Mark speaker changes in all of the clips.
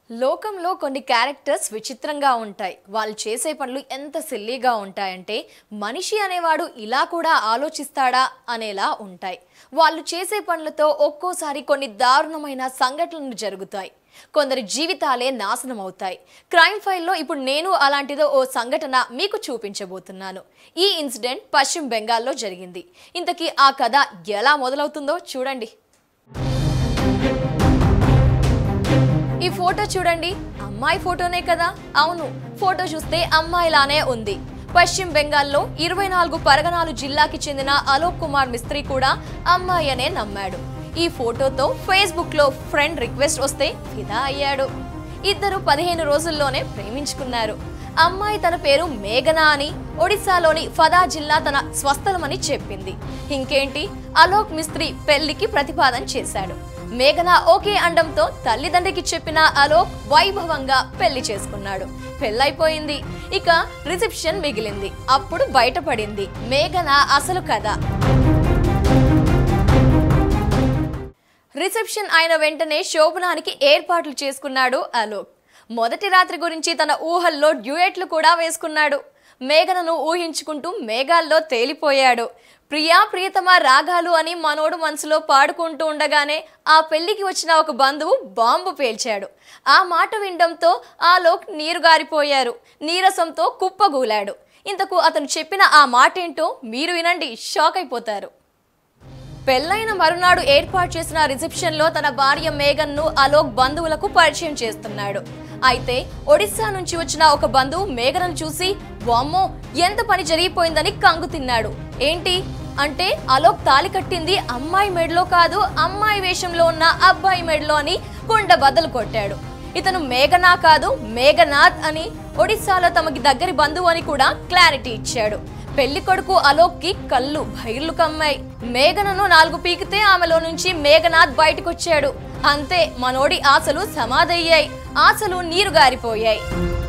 Speaker 1: లోకంలో కొన్ని క్యారెక్టర్స్ విచిత్రంగా ఉంటాయి వాళ్ళు చేసే పనులు ఎంత సిల్లీగా ఉంటాయంటే మనిషి అనేవాడు ఇలా కూడా ఆలోచిస్తాడా అనేలా ఉంటాయి వాళ్ళు చేసే పనులతో ఒక్కోసారి కొన్ని దారుణమైన సంఘటనలు జరుగుతాయి కొందరి జీవితాలే నాశనం అవుతాయి క్రైమ్ ఫైల్లో ఇప్పుడు నేను అలాంటిదో ఓ సంఘటన మీకు చూపించబోతున్నాను ఈ ఇన్సిడెంట్ పశ్చిమ బెంగాల్లో జరిగింది ఇంతకీ ఆ కథ ఎలా మొదలవుతుందో చూడండి ఈ ఫోటో చూడండి అమ్మాయి ఫోటోనే కదా అవును ఫోటో చూస్తే అమ్మాయిలానే ఉంది పశ్చిమ బెంగాల్లో ఇరవై నాలుగు పరగనాలు జిల్లాకి చెందిన అలోక్ కుమార్ మిస్త్రీ కూడా అమ్మాయి అనే నమ్మాడు ఈ ఫోటోతో ఫేస్బుక్ లో ఫ్రెండ్ రిక్వెస్ట్ వస్తే ఫిదా అయ్యాడు ఇద్దరు పదిహేను రోజుల్లోనే ప్రేమించుకున్నారు అమ్మాయి తన పేరు మేఘనా అని ఒడిశాలోని ఫదా జిల్లా తన స్వస్థలమని చెప్పింది ఇంకేంటి అలోక్ మిస్త్రీ పెళ్లికి ప్రతిపాదన చేశాడు మేఘన ఓకే అండంతో తల్లిదండ్రికి చెప్పిన అలోక్ వైభవంగా పెళ్లి చేసుకున్నాడు పెళ్ళైపోయింది ఇక రిసెప్షన్ మిగిలింది అప్పుడు బయటపడింది మేఘన అసలు కథ రిసెప్షన్ అయిన వెంటనే శోభనానికి ఏర్పాట్లు చేసుకున్నాడు అలోక్ మొదటి రాత్రి గురించి తన ఊహల్లో డ్యూయెట్లు కూడా వేసుకున్నాడు మేఘనను ఊహించుకుంటూ మేఘాల్లో తేలిపోయాడు ప్రియా ప్రియతమ రాగాలు అని మనోడు మనసులో పాడుకుంటూ ఉండగానే ఆ పెళ్లికి వచ్చిన ఒక బంధువు బాంబు పేల్చాడు ఆ మాట వినడంతో ఆ లోక్ నీరు గారిపోయారు నీరసంతో కుప్పగూలాడు ఇంతకు అతను చెప్పిన ఆ మాట ఏంటో మీరు వినండి షాక్ అయిపోతారు పెళ్లైన మరునాడు ఏర్పాటు చేసిన రిసెప్షన్ లో తన భార్య మేఘన్ ను అలోక్ బంధువులకు పరిచయం చేస్తున్నాడు అయితే ఒడిశా నుంచి వచ్చిన ఒక బంధువు మేఘనను చూసి వామ్మో ఎంత పని జరిగిపోయిందని కంగు తిన్నాడు ఏంటి అంటే అలోక్ తాలి కట్టింది అమ్మాయి మెడలో కాదు అమ్మాయి వేషంలో ఉన్న అబ్బాయి మెడలో అని కుండ బద్దలు కొట్టాడు ఇతను మేఘనా కాదు మేఘనాథ్ అని ఒడిశాలో తమకి దగ్గరి బంధువు అని కూడా క్లారిటీ ఇచ్చాడు పెళ్లి కొడుకు అలోక్ కి కళ్ళు భైర్లు కమ్మాయి మేఘనను నాలుగు పీకితే ఆమెలో నుంచి మేఘనాథ్ బయటకొచ్చాడు అంతే మనోడి ఆశలు సమాధయ్యాయి ఆశలు నీరు గారిపోయాయి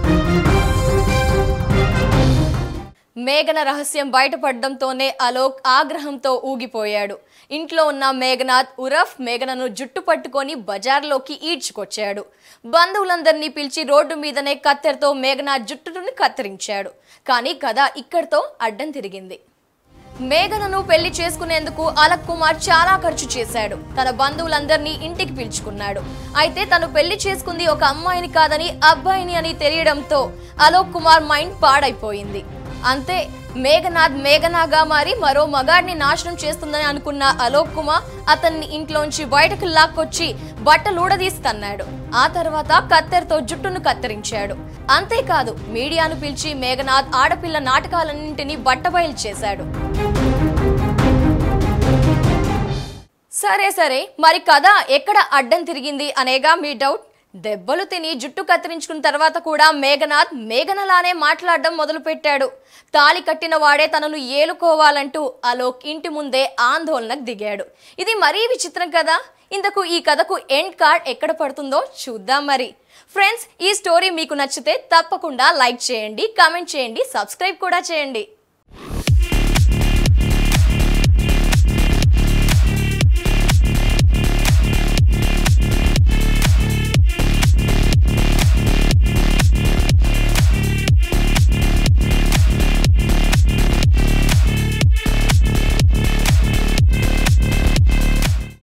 Speaker 1: మేఘన రహస్యం బయటపడడంతోనే అలోక్ ఆగ్రహంతో ఊగిపోయాడు ఇంట్లో ఉన్న మేఘనాథ్ ఉరఫ్ మేఘనను జుట్టు పట్టుకొని బజార్లోకి ఈడ్చుకొచ్చాడు బంధువులందరినీ పిలిచి రోడ్డు మీదనే కత్తెరతో మేఘనాథ్ జుట్టుని కత్తిరించాడు కానీ కథ ఇక్కడితో అడ్డం తిరిగింది మేఘనను పెళ్లి చేసుకునేందుకు అలక్ కుమార్ చాలా ఖర్చు చేశాడు తన బంధువులందరినీ ఇంటికి పిలుచుకున్నాడు అయితే తను పెళ్లి చేసుకుంది ఒక అమ్మాయిని కాదని అబ్బాయిని అని తెలియడంతో అలోక్ కుమార్ మైండ్ పాడైపోయింది అంతే మేఘనాథ్ మేఘనాగా మారి మరో మగాడిని నాశనం చేస్తుందని అనుకున్న అలోక్ కుమార్ అతన్ని ఇంట్లోంచి బయటకు లాక్కొచ్చి బట్టలు ఊడదీస్తన్నాడు ఆ తర్వాత కత్తెరతో జుట్టును కత్తిరించాడు అంతేకాదు మీడియాను పిలిచి మేఘనాథ్ ఆడపిల్ల నాటకాలన్నింటినీ బట్టబయలు చేశాడు సరే సరే మరి కథ ఎక్కడ అడ్డం తిరిగింది అనేగా మీ డౌట్ దెబ్బలు తిని జుట్టు కత్తిరించుకున్న తర్వాత కూడా మేఘనాథ్ మేఘనలానే మాట్లాడడం మొదలుపెట్టాడు తాలి కట్టిన వాడే తనను ఏలుకోవాలంటూ అలోక్ ఇంటి ముందే ఆందోళనకు దిగాడు ఇది మరీ విచిత్రం కదా ఇంతకు ఈ కథకు ఎండ్ కార్డ్ ఎక్కడ పడుతుందో చూద్దాం మరి ఫ్రెండ్స్ ఈ స్టోరీ మీకు నచ్చితే తప్పకుండా లైక్ చేయండి కామెంట్ చేయండి సబ్స్క్రైబ్ కూడా చేయండి